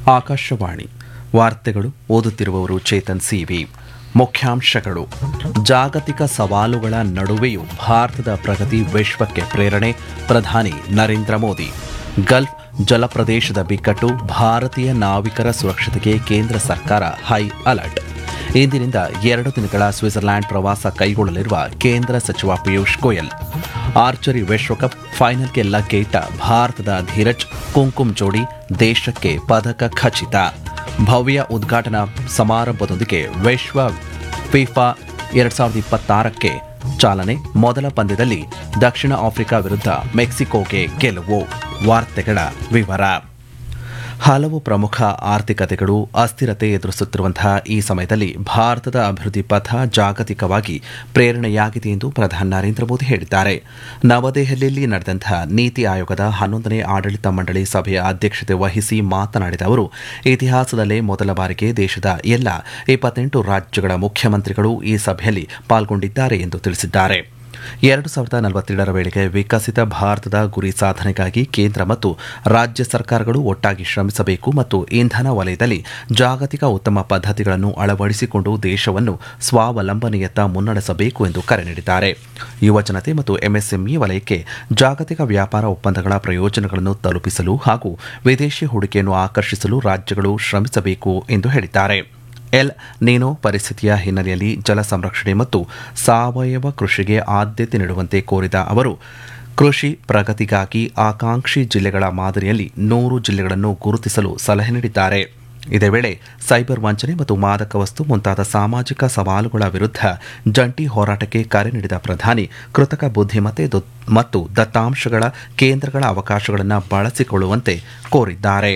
ಆಕಾಶವಾಣಿ ವಾರ್ತೆಗಳು ಓದುತ್ತಿರುವವರು ಚೇತನ್ ಸಿವಿ ಮುಖ್ಯಾಂಶಗಳು ಜಾಗತಿಕ ಸವಾಲುಗಳ ನಡುವೆಯೂ ಭಾರತದ ಪ್ರಗತಿ ವಿಶ್ವಕ್ಕೆ ಪ್ರೇರಣೆ ಪ್ರಧಾನಿ ನರೇಂದ್ರ ಮೋದಿ ಗಲ್ಫ್ ಜಲಪ್ರದೇಶದ ಬಿಕ್ಕಟ್ಟು ಭಾರತೀಯ ನಾವಿಕರ ಸುರಕ್ಷತೆಗೆ ಕೇಂದ್ರ ಸರ್ಕಾರ ಹೈ ಅಲರ್ಟ್ ಇಂದಿನಿಂದ ಎರಡು ದಿನಗಳ ಸ್ವಿಟ್ಜರ್ಲ್ಯಾಂಡ್ ಪ್ರವಾಸ ಕೈಗೊಳ್ಳಲಿರುವ ಕೇಂದ್ರ ಸಚಿವ ಪಿಯೂಷ್ ಗೋಯಲ್ ಆರ್ಚರಿ ವಿಶ್ವಕಪ್ ಫೈನಲ್ಗೆ ಲಗ್ಗೇಟ ಭಾರತದ ಧೀರಜ್ ಕುಂಕುಮ್ ಜೋಡಿ ದೇಶಕ್ಕೆ ಪದಕ ಖಚಿತ ಭವ್ಯ ಉದ್ಘಾಟನಾ ಸಮಾರಂಭದೊಂದಿಗೆ ವಿಶ್ವ ಫಿಫಾ ಎರಡ್ ಸಾವಿರದ ಇಪ್ಪತ್ತಾರಕ್ಕೆ ಚಾಲನೆ ಮೊದಲ ಪಂದ್ಯದಲ್ಲಿ ದಕ್ಷಿಣ ಆಫ್ರಿಕಾ ವಿರುದ್ಧ ಮೆಕ್ಸಿಕೋಗೆ ಗೆಲುವು ವಾರ್ತೆಗಳ ವಿವರ ಹಲವು ಪ್ರಮುಖ ಆರ್ಥಿಕತೆಗಳು ಅಸ್ಥಿರತೆ ಎದುರಿಸುತ್ತಿರುವಂತಹ ಈ ಸಮಯದಲ್ಲಿ ಭಾರತದ ಅಭಿವೃದ್ಧಿ ಪಥ ಜಾಗತಿಕವಾಗಿ ಪ್ರೇರಣೆಯಾಗಿದೆ ಎಂದು ಪ್ರಧಾನಿ ನರೇಂದ್ರ ಮೋದಿ ಹೇಳಿದ್ದಾರೆ ನವದೆಹಲಿಯಲ್ಲಿ ನಡೆದಂತಹ ನೀತಿ ಆಯೋಗದ ಹನ್ನೊಂದನೇ ಆಡಳಿತ ಮಂಡಳಿ ಸಭೆಯ ಅಧ್ಯಕ್ಷತೆ ವಹಿಸಿ ಮಾತನಾಡಿದ ಅವರು ಇತಿಹಾಸದಲ್ಲೇ ಮೊದಲ ಬಾರಿಗೆ ದೇಶದ ಎಲ್ಲ ಇಪ್ಪತ್ತೆಂಟು ರಾಜ್ಯಗಳ ಮುಖ್ಯಮಂತ್ರಿಗಳು ಈ ಸಭೆಯಲ್ಲಿ ಪಾಲ್ಗೊಂಡಿದ್ದಾರೆ ಎಂದು ತಿಳಿಸಿದ್ದಾರೆ ಎರಡು ಸಾವಿರದ ನಲವತ್ತೇಳರ ವೇಳೆಗೆ ವಿಕಸಿತ ಭಾರತದ ಗುರಿ ಸಾಧನೆಗಾಗಿ ಕೇಂದ್ರ ಮತ್ತು ರಾಜ್ಯ ಸರ್ಕಾರಗಳು ಒಟ್ಟಾಗಿ ಶ್ರಮಿಸಬೇಕು ಮತ್ತು ಇಂಧನ ವಲಯದಲ್ಲಿ ಜಾಗತಿಕ ಉತ್ತಮ ಪದ್ಧತಿಗಳನ್ನು ಅಳವಡಿಸಿಕೊಂಡು ದೇಶವನ್ನು ಸ್ವಾವಲಂಬನೆಯತ್ತ ಮುನ್ನಡೆಸಬೇಕು ಎಂದು ಕರೆ ನೀಡಿದ್ದಾರೆ ಯುವಜನತೆ ಮತ್ತು ಎಂಎಸ್ಎಂಇ ವಲಯಕ್ಕೆ ಜಾಗತಿಕ ವ್ಯಾಪಾರ ಒಪ್ಪಂದಗಳ ಪ್ರಯೋಜನಗಳನ್ನು ತಲುಪಿಸಲು ಹಾಗೂ ವಿದೇಶಿ ಹೂಡಿಕೆಯನ್ನು ಆಕರ್ಷಿಸಲು ರಾಜ್ಯಗಳು ಶ್ರಮಿಸಬೇಕು ಎಂದು ಹೇಳಿದ್ದಾರೆ ಎಲ್ ನೀನೋ ಪರಿಸ್ಥಿತಿಯ ಹಿನ್ನೆಲೆಯಲ್ಲಿ ಜಲ ಸಂರಕ್ಷಣೆ ಮತ್ತು ಸಾವಯವ ಕೃಷಿಗೆ ಆದ್ಯತೆ ನೀಡುವಂತೆ ಕೋರಿದ ಅವರು ಕೃಷಿ ಪ್ರಗತಿಗಾಗಿ ಆಕಾಂಕ್ಷಿ ಜಿಲ್ಲೆಗಳ ಮಾದರಿಯಲ್ಲಿ ನೂರು ಜಿಲ್ಲೆಗಳನ್ನು ಗುರುತಿಸಲು ಸಲಹೆ ನೀಡಿದ್ದಾರೆ ಇದೇ ವೇಳೆ ಸೈಬರ್ ವಂಚನೆ ಮತ್ತು ಮಾದಕ ವಸ್ತು ಮುಂತಾದ ಸಾಮಾಜಿಕ ಸವಾಲುಗಳ ವಿರುದ್ಧ ಜಂಟಿ ಹೋರಾಟಕ್ಕೆ ಕರೆ ನೀಡಿದ ಪ್ರಧಾನಿ ಕೃತಕ ಬುದ್ಧಿಮತ್ತೆ ಮತ್ತು ದತ್ತಾಂಶಗಳ ಕೇಂದ್ರಗಳ ಅವಕಾಶಗಳನ್ನು ಬಳಸಿಕೊಳ್ಳುವಂತೆ ಕೋರಿದ್ದಾರೆ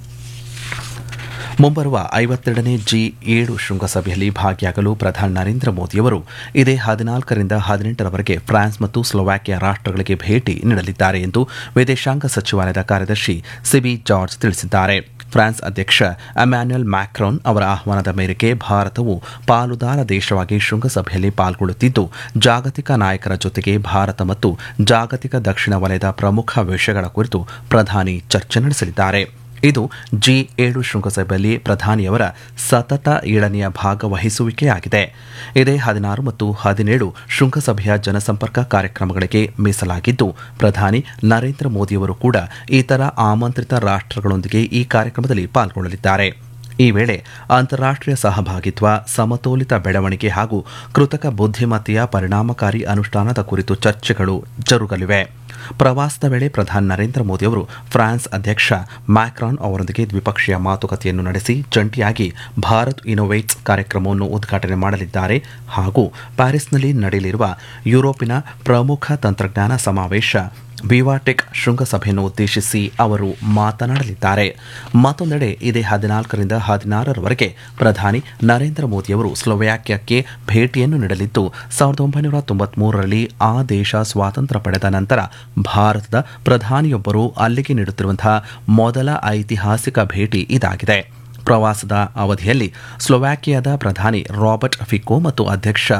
ಮುಂಬರುವ ಐವತ್ತೆರಡನೇ ಜಿ ಏಳು ಶೃಂಗಸಭೆಯಲ್ಲಿ ಭಾಗಿಯಾಗಲು ಪ್ರಧಾನಿ ನರೇಂದ್ರ ಮೋದಿಯವರು ಇದೇ ಹದಿನಾಲ್ಕರಿಂದ ಹದಿನೆಂಟರವರೆಗೆ ಫ್ರಾನ್ಸ್ ಮತ್ತು ಸ್ಲೋವಾಕಿಯಾ ರಾಷ್ಟ್ರಗಳಿಗೆ ಭೇಟಿ ನೀಡಲಿದ್ದಾರೆ ಎಂದು ವಿದೇಶಾಂಗ ಸಚಿವಾಲಯದ ಕಾರ್ಯದರ್ಶಿ ಸಿಬಿ ಜಾರ್ಜ್ ತಿಳಿಸಿದ್ದಾರೆ ಫ್ರಾನ್ಸ್ ಅಧ್ಯಕ್ಷ ಅಮ್ಯಾನ್ಯುಯಲ್ ಮ್ಯಾಕ್ರಾನ್ ಅವರ ಆಹ್ವಾನದ ಮೇರೆಗೆ ಭಾರತವು ಪಾಲುದಾರ ದೇಶವಾಗಿ ಶೃಂಗಸಭೆಯಲ್ಲಿ ಪಾಲ್ಗೊಳ್ಳುತ್ತಿದ್ದು ಜಾಗತಿಕ ನಾಯಕರ ಜೊತೆಗೆ ಭಾರತ ಮತ್ತು ಜಾಗತಿಕ ದಕ್ಷಿಣ ವಲಯದ ಪ್ರಮುಖ ವಿಷಯಗಳ ಕುರಿತು ಪ್ರಧಾನಿ ಚರ್ಚೆ ನಡೆಸಲಿದ್ದಾರೆ ಇದು ಜಿ ಏಳು ಶೃಂಗಸಭೆಯಲ್ಲಿ ಪ್ರಧಾನಿಯವರ ಸತತ ಏಳನೆಯ ಭಾಗವಹಿಸುವಿಕೆಯಾಗಿದೆ ಇದೇ ಹದಿನಾರು ಮತ್ತು ಹದಿನೇಳು ಶೃಂಗಸಭೆಯ ಜನಸಂಪರ್ಕ ಕಾರ್ಯಕ್ರಮಗಳಿಗೆ ಮೀಸಲಾಗಿದ್ದು ಪ್ರಧಾನಿ ನರೇಂದ್ರ ಮೋದಿಯವರು ಕೂಡ ಇತರ ಆಮಂತ್ರಿತ ರಾಷ್ಟ್ರಗಳೊಂದಿಗೆ ಈ ಕಾರ್ಯಕ್ರಮದಲ್ಲಿ ಪಾಲ್ಗೊಳ್ಳಲಿದ್ದಾರೆ ಈ ವೇಳೆ ಅಂತಾರಾಷ್ಟೀಯ ಸಹಭಾಗಿತ್ವ ಸಮತೋಲಿತ ಬೆಳವಣಿಗೆ ಹಾಗೂ ಕೃತಕ ಬುದ್ಧಿಮತ್ತೆಯ ಪರಿಣಾಮಕಾರಿ ಅನುಷ್ಠಾನದ ಕುರಿತು ಚರ್ಚೆಗಳು ಜರುಗಲಿವೆ ಪ್ರವಾಸದ ವೇಳೆ ಪ್ರಧಾನಿ ನರೇಂದ್ರ ಮೋದಿಯವರು ಫ್ರಾನ್ಸ್ ಅಧ್ಯಕ್ಷ ಮ್ಯಾಕ್ರಾನ್ ಅವರೊಂದಿಗೆ ದ್ವಿಪಕ್ಷೀಯ ಮಾತುಕತೆಯನ್ನು ನಡೆಸಿ ಜಂಟಿಯಾಗಿ ಭಾರತ್ ಇನೋವೇಟ್ಸ್ ಕಾರ್ಯಕ್ರಮವನ್ನು ಉದ್ಘಾಟನೆ ಮಾಡಲಿದ್ದಾರೆ ಹಾಗೂ ಪ್ಯಾರಿಸ್ನಲ್ಲಿ ನಡೆಯಲಿರುವ ಯುರೋಪಿನ ಪ್ರಮುಖ ತಂತ್ರಜ್ಞಾನ ಸಮಾವೇಶ ವಿವಾಟೆಕ್ ಶೃಂಗಸಭೆಯನ್ನು ಉದ್ದೇಶಿಸಿ ಅವರು ಮಾತನಾಡಲಿದ್ದಾರೆ ಮತ್ತೊಂದೆಡೆ ಇದೇ ಹದಿನಾಲ್ಕರಿಂದ ಹದಿನಾರರವರೆಗೆ ಪ್ರಧಾನಿ ನರೇಂದ್ರ ಮೋದಿಯವರು ಸ್ಲೋವ್ಯಾಕಿಯಾಕ್ಕೆ ಭೇಟಿಯನ್ನು ನೀಡಲಿದ್ದು ಸಾವಿರದ ಒಂಬೈನೂರ ತೊಂಬತ್ಮೂರರಲ್ಲಿ ಆ ದೇಶ ಸ್ವಾತಂತ್ರ್ಯ ಪಡೆದ ನಂತರ ಭಾರತದ ಪ್ರಧಾನಿಯೊಬ್ಬರು ಅಲ್ಲಿಗೆ ನೀಡುತ್ತಿರುವಂತಹ ಮೊದಲ ಐತಿಹಾಸಿಕ ಭೇಟಿ ಇದಾಗಿದೆ ಪ್ರವಾಸದ ಅವಧಿಯಲ್ಲಿ ಸ್ಲೋವ್ಯಾಕಿಯಾದ ಪ್ರಧಾನಿ ರಾಬರ್ಟ್ ಫಿಕೋ ಮತ್ತು ಅಧ್ಯಕ್ಷ